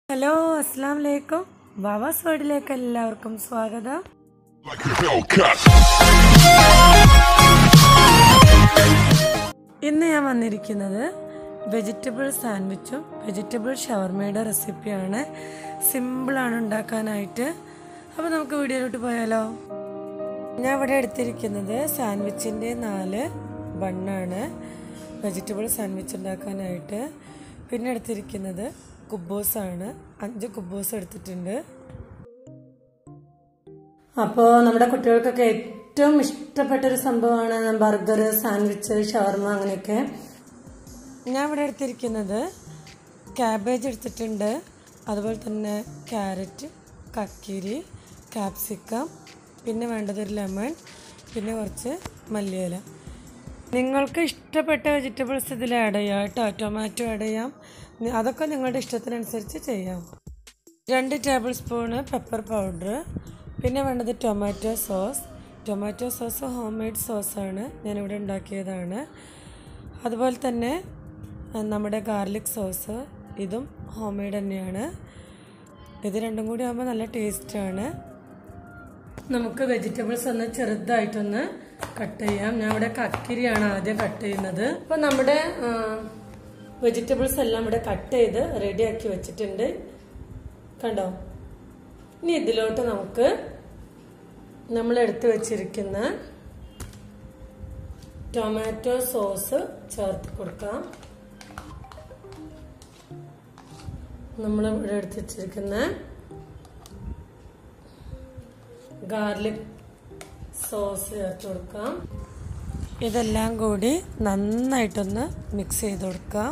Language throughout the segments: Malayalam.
ഹലോ അസ്സാം വലൈക്കും വാവാസ് വേർഡിലേക്ക് എല്ലാവർക്കും സ്വാഗതം like a Hellcat. ഇന്ന് ഞാൻ വന്നിരിക്കുന്നത് വെജിറ്റബിൾ സാൻഡ്വിച്ചും വെജിറ്റബിൾ ഷവർമയുടെ റെസിപ്പിയാണ് സിമ്പിളാണ് ഉണ്ടാക്കാനായിട്ട് അപ്പോൾ നമുക്ക് വീഡിയോയിലോട്ട് പോയാലോ ഞാൻ ഇവിടെ എടുത്തിരിക്കുന്നത് സാൻഡ്വിച്ചിൻ്റെ നാല് ബണ്ണാണ് വെജിറ്റബിൾ സാൻഡ്വിച്ച് ഉണ്ടാക്കാനായിട്ട് പിന്നെ എടുത്തിരിക്കുന്നത് കുബൂസാണ് അഞ്ച് കുബൂസ് എടുത്തിട്ടുണ്ട് അപ്പോൾ നമ്മുടെ കുട്ടികൾക്കൊക്കെ ഏറ്റവും ഇഷ്ടപ്പെട്ട ഒരു സംഭവമാണ് ബർഗർ സാൻഡ്വിച്ച് ഷവർമ അങ്ങനെയൊക്കെ ഞാൻ ഇവിടെ എടുത്തിരിക്കുന്നത് ക്യാബേജ് എടുത്തിട്ടുണ്ട് അതുപോലെ തന്നെ ക്യാരറ്റ് കക്കിരി കാപ്സിക്കം പിന്നെ വേണ്ടത് ഒരു ലെമൺ പിന്നെ കുറച്ച് മല്ലിയില നിങ്ങൾക്ക് ഇഷ്ടപ്പെട്ട വെജിറ്റബിൾസ് ഇതിൽ ആഡ് ചെയ്യാം കേട്ടോ ടൊമാറ്റോ ആഡ് ചെയ്യാം നി- അതൊക്കെ നിങ്ങളുടെ ഇഷ്ടത്തിനനുസരിച്ച് ചെയ്യാം രണ്ട് ടേബിൾ സ്പൂണ് പെപ്പർ പൗഡർ പിന്നെ വേണ്ടത് tomato sauce tomato sauce home made സോസാണ് ഞാനിവിടെ ഉണ്ടാക്കിയതാണ് അതുപോലെ തന്നെ ആ, നമ്മുടെ ഗാർലിക് സോസ് ഇതും ഹോം മെയ്ഡ് തന്നെയാണ് ഇത് രണ്ടും കൂടി ആകുമ്പോൾ നല്ല ടേസ്റ്റാണ് നമുക്ക് വെജിറ്റബിൾസ് ഒന്ന് ചെറുതായിട്ടൊന്ന് കട്ട് ചെയ്യാം ഞാൻ ഇവിടെ കക്കിരിയാണ് ആദ്യം കട്ട് ചെയ്യുന്നത് അപ്പോൾ നമ്മുടെ വെജിറ്റബിൾസ് എല്ലാം ഇവിടെ കട്ട് ചെയ്ത് റെഡിയാക്കി വെച്ചിട്ടുണ്ട് കണ്ടോ ഇനി ഇതിലോട്ട് നമുക്ക് നമ്മൾ എടുത്തു വെച്ചിരിക്കുന്ന ടൊമാറ്റോ സോസ് ചേർത്ത് കൊടുക്കാം നമ്മൾ ഇവിടെ എടുത്ത് വെച്ചിരിക്കുന്ന ഗാർലിക് സോസ് ചേർത്ത് കൊടുക്കാം ഇതെല്ലാം കൂടി നന്നായിട്ടൊന്ന് മിക്സ് ചെയ്ത് കൊടുക്കാം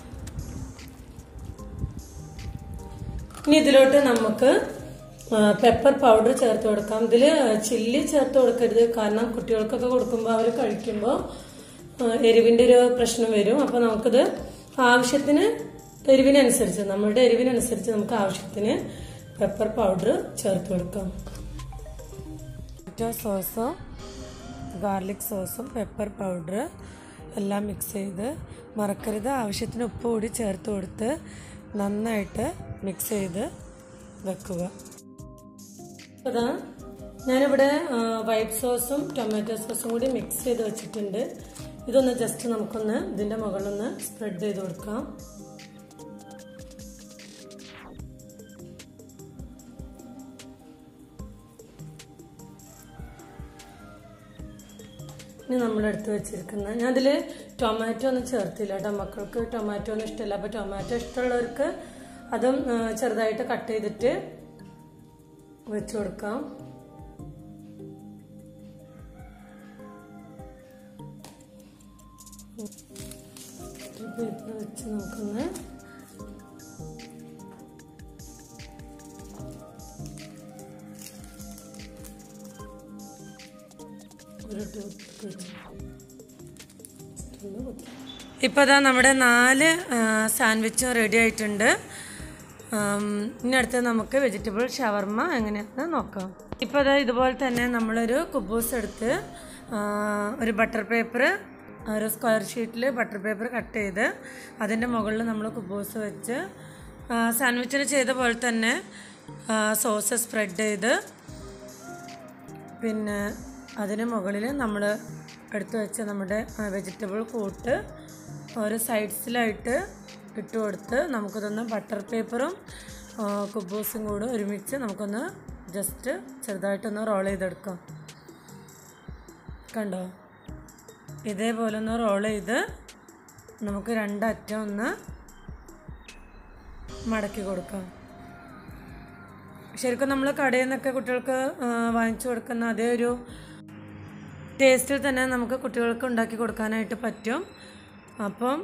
ഇനി ഇതിലോട്ട് നമുക്ക് പെപ്പർ പൗഡർ ചേർത്ത് കൊടുക്കാം ഇതിൽ ചില്ലി ചേർത്ത് കൊടുക്കരുത് കാരണം കുട്ടികൾക്കൊക്കെ കൊടുക്കുമ്പോൾ അവർ കഴിക്കുമ്പോൾ എരിവിൻ്റെ ഒരു പ്രശ്നം വരും അപ്പോൾ നമുക്കിത് ആവശ്യത്തിന് എരിവിനനുസരിച്ച് നമ്മളുടെ എരിവിനനുസരിച്ച് നമുക്ക് ആവശ്യത്തിന് പെപ്പർ പൗഡർ ചേർത്ത് കൊടുക്കാം ടൊമാറ്റോ സോസും ഗാർലിക് സോസും പെപ്പർ പൗഡർ എല്ലാം മിക്സ് ചെയ്ത് മറക്കരുത് ആവശ്യത്തിന് ഉപ്പ് കൂടി ചേർത്ത് കൊടുത്ത് നന്നായിട്ട് മിക്സ് ചെയ്ത് വെക്കുക അതാ ഞാനിവിടെ വൈറ്റ് സോസും ടൊമാറ്റോ സോസും കൂടി മിക്സ് ചെയ്ത് വെച്ചിട്ടുണ്ട് ഇതൊന്ന് ജസ്റ്റ് നമുക്കൊന്ന് ഇതിൻ്റെ മുകളിലൊന്ന് സ്പ്രെഡ് ചെയ്ത് കൊടുക്കാം ഇനി നമ്മൾ എടുത്ത് വെച്ചിരിക്കുന്ന ഞാൻ അതിൽ ടൊമാറ്റോ ഒന്നും ചേർത്തില്ല കേട്ടോ മക്കൾക്ക് ടൊമാറ്റോ ഒന്നും ഇഷ്ടമല്ല അപ്പോൾ ടൊമാറ്റോ ഇഷ്ടമുള്ളവർക്ക് അതും ആ, ചെറുതായിട്ട് കട്ട് ചെയ്തിട്ട് വെച്ച് കൊടുക്കാം ഇത് വെച്ച് നമുക്കൊന്ന് ഒരു ടൂത്ത് വെച്ച് ഇപ്പോൾ ഇതാ നമ്മുടെ നാല് സാൻഡ്വിച്ചും റെഡി ആയിട്ടുണ്ട് ആം, ഇനി അടുത്ത് നമുക്ക് വെജിറ്റബിൾ ഷവർമ എങ്ങനെയാണെന്ന് നോക്കാം ഇപ്പോൾ ഇതാ ഇതുപോലെ തന്നെ നമ്മളൊരു കുബൂസ് എടുത്ത് ആ, ഒരു ബട്ടർ പേപ്പർ ഒരു സ്ക്വയർ ഷീറ്റിൽ ബട്ടർ പേപ്പർ കട്ട് ചെയ്ത് അതിൻ്റെ മുകളിൽ നമ്മൾ കുബൂസ് വെച്ച് സാൻഡ്വിച്ചിന് ചെയ്ത പോലെ തന്നെ സോസ് സ്പ്രെഡ് ചെയ്ത് പിന്നെ അതിന് മുകളിൽ നമ്മൾ എടുത്തു വെച്ച നമ്മുടെ വെജിറ്റബിൾ കൂട്ട് ഓരോ സൈഡ്സിലായിട്ട് ഇട്ട് കൊടുത്ത് നമുക്കിതൊന്ന് ബട്ടർ പേപ്പറും കുബൂസും കൂടെ ഒരുമിച്ച് നമുക്കൊന്ന് ജസ്റ്റ് ചെറുതായിട്ടൊന്ന് റോൾ ചെയ്തെടുക്കാം കണ്ടോ ഇതേപോലെ ഒന്ന് റോൾ ചെയ്ത് നമുക്ക് രണ്ടറ്റം ഒന്ന് മടക്കി കൊടുക്കാം ശരിക്കും നമ്മൾ കടയിൽ നിന്നൊക്കെ കുട്ടികൾക്ക് ആ, വാങ്ങിച്ചു കൊടുക്കുന്ന അതേ ഒരു ടേസ്റ്റിൽ തന്നെ നമുക്ക് കുട്ടികൾക്ക് ഉണ്ടാക്കി കൊടുക്കാനായിട്ട് പറ്റും അപ്പം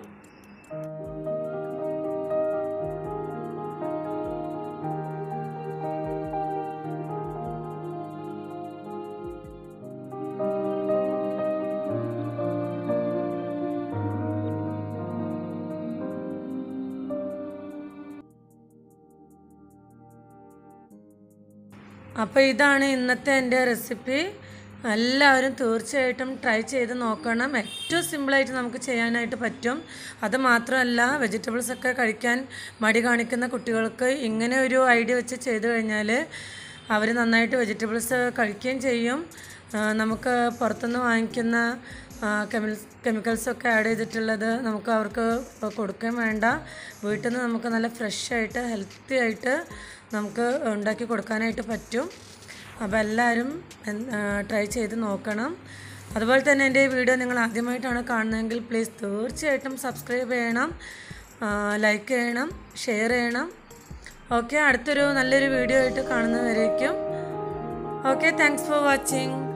അപ്പോൾ ഇതാണ് ഇന്നത്തെ എൻ്റെ റെസിപ്പി എല്ലാവരും തീർച്ചയായിട്ടും ട്രൈ ചെയ്ത് നോക്കണം ഏറ്റവും സിമ്പിളായിട്ട് നമുക്ക് ചെയ്യാനായിട്ട് പറ്റും അത് മാത്രമല്ല വെജിറ്റബിൾസ് ഒക്കെ കഴിക്കാൻ മടി കാണിക്കുന്ന കുട്ടികൾക്ക് ഇങ്ങനെ ഒരു ഐഡിയ വെച്ച് ചെയ്തു കഴിഞ്ഞാൽ അവർ നന്നായിട്ട് വെജിറ്റബിൾസ് കഴിക്കുകയും ചെയ്യും ആ, നമുക്ക് പുറത്തുനിന്ന് വാങ്ങിക്കുന്ന കെമിൽസ് കെമിക്കൽസൊക്കെ ആഡ് ചെയ്തിട്ടുള്ളത് നമുക്ക് അവർക്ക് കൊടുക്കുകയും വേണ്ട വീട്ടിൽ നിന്ന് നമുക്ക് നല്ല ഫ്രഷ് ആയിട്ട് ഹെൽത്തി ആയിട്ട് നമുക്ക് ഉണ്ടാക്കി കൊടുക്കാനായിട്ട് പറ്റും അപ്പോൾ എല്ലാവരും ട്രൈ ചെയ്ത് നോക്കണം അതുപോലെ തന്നെ എൻ്റെ ഈ വീഡിയോ നിങ്ങൾ ആദ്യമായിട്ടാണ് കാണുന്നതെങ്കിൽ പ്ലീസ് തീർച്ചയായിട്ടും സബ്സ്ക്രൈബ് ചെയ്യണം ലൈക്ക് ചെയ്യണം ഷെയർ ചെയ്യണം ഓക്കെ അടുത്തൊരു നല്ലൊരു വീഡിയോ ആയിട്ട് കാണുന്നവരേക്കും ഓക്കെ താങ്ക്സ് ഫോർ വാച്ചിങ്